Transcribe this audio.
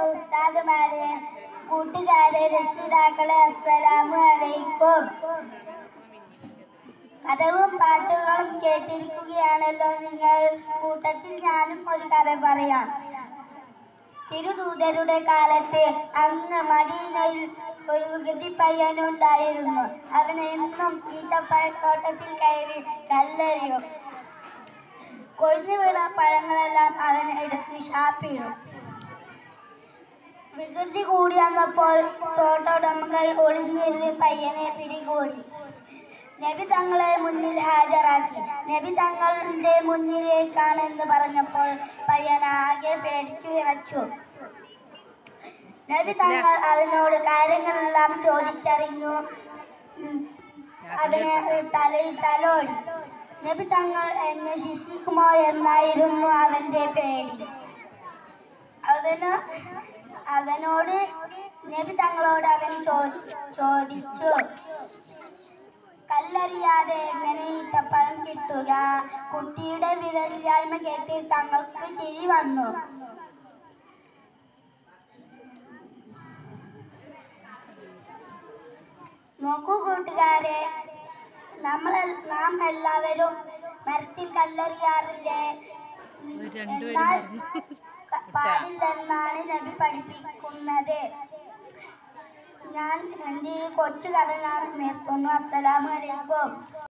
ഉസ്താദുമാരെ കൂട്ടുകാരെ രക്ഷിതാക്കളെ അസ്സലാമു അലൈക്കും കഥകളും പാട്ടുകളും കേട്ടിരിക്കുകയാണല്ലോ നിങ്ങൾ കൂട്ടത്തിൽ ഞാനും ഒരു കഥ പറയാം തിരുദൂതരുടെ കാലത്ത് അന്ന് മദീനയിൽ ഒരു വികൃതി പയ്യനുണ്ടായിരുന്നു അവൻ എന്നും ഈത്തപ്പഴത്തോട്ടത്തിൽ കയറി കല്ലെറിയും കൊഴിഞ്ഞു വീണ പഴങ്ങളെല്ലാം അവൻ എടുത്ത് ഷാപ്പിടും വികൃതി കൂടി വന്നപ്പോൾ തോട്ടോടമകൾ ഒളിഞ്ഞിരുന്ന് പയ്യനെ പിടികൂടി നബി തങ്ങളെ മുന്നിൽ ഹാജരാക്കി നബി തങ്ങളുടെ മുന്നിലേക്കാണെന്ന് പറഞ്ഞപ്പോൾ പയ്യൻ ആകെ പേടിച്ചു വിറച്ചു നബി തങ്ങൾ അവനോട് കാര്യങ്ങളെല്ലാം ചോദിച്ചറിഞ്ഞു ഉം, അവനെ തലയിൽ തലോടി നബി തങ്ങൾ എന്നെ ശിക്ഷിക്കുമോ എന്നായിരുന്നു അവന്റെ പേടി അവന് അവനോട് നബി തങ്ങളോട് അവൻ ചോ- ചോദിച്ചു കല്ലെറിയാതെ എങ്ങനെ ഈത്തപ്പഴം കിട്ടുക കുട്ടിയുടെ വിവരില്ലായ്മ കേട്ട് തങ്ങൾക്ക് ചിരി വന്നു നോക്കൂ കൂട്ടുകാരെ നമ്മൾ നാം എല്ലാവരും മരത്തിൽ കല്ലെറിയാറില്ലേ എന്നാൽ ക- പാടില്ലെന്നാണ് നബി പഠിപ്പിക്കുന്നത് ഞാൻ എൻ്റെ ഈ കൊച്ചു കഥ ഞാൻ നിർത്തുന്നു അസ്സലാമു അലൈക്കും